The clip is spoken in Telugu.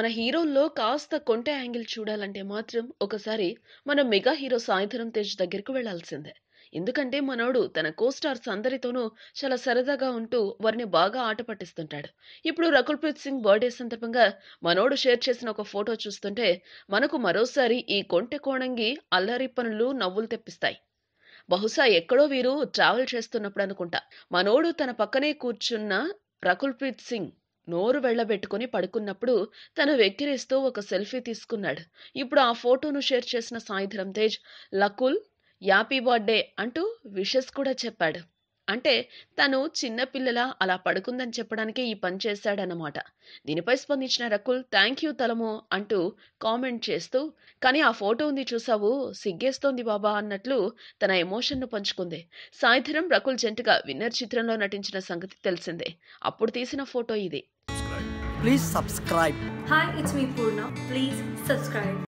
మన హీరోల్లో కాస్త కొంటె యాంగిల్ చూడాలంటే మాత్రం ఒకసారి మనం మెగా హీరో సాయిధరం తేజ్ దగ్గరికి వెళ్లాల్సిందే ఎందుకంటే మనోడు తన కో స్టార్స్ అందరితోనూ చాలా సరదాగా ఉంటూ వారిని బాగా ఆట పట్టిస్తుంటాడు ఇప్పుడు రకుల్ ప్రీత్ సింగ్ బర్త్డే సందర్భంగా మనోడు షేర్ చేసిన ఒక ఫోటో చూస్తుంటే మనకు మరోసారి ఈ కొంటె కోణంగి అల్లరి పనులు నవ్వులు తెప్పిస్తాయి బహుశా ఎక్కడో వీరు ట్రావెల్ చేస్తున్నప్పుడు అనుకుంటా మనోడు తన పక్కనే కూర్చున్న రకుల్ ప్రీత్ సింగ్ నోరు వెళ్ళబెట్టుకుని పడుకున్నప్పుడు తను వెక్కిరిస్తూ ఒక సెల్ఫీ తీసుకున్నాడు ఇప్పుడు ఆ ఫోటోను షేర్ చేసిన సాయిధరం తేజ్ లకుల్ యాపీ బర్త్డే అంటూ విషెస్ కూడా చెప్పాడు అంటే తను చిన్నపిల్లల అలా పడుకుందని చెప్పడానికే ఈ పని చేశాడన్నమాట దీనిపై స్పందించిన రకుల్ థ్యాంక్ యూ తలము అంటూ కామెంట్ చేస్తూ కానీ ఆ ఫోటో ఉంది చూసావు సిగ్గేస్తోంది బాబా అన్నట్లు తన ఎమోషన్ను పంచుకుంది సాయిధరం రకుల్ జంటగా విన్నర్ చిత్రంలో నటించిన సంగతి తెలిసిందే అప్పుడు తీసిన ఫోటో ఇది Please subscribe. Hi, it's me Purna. Please subscribe.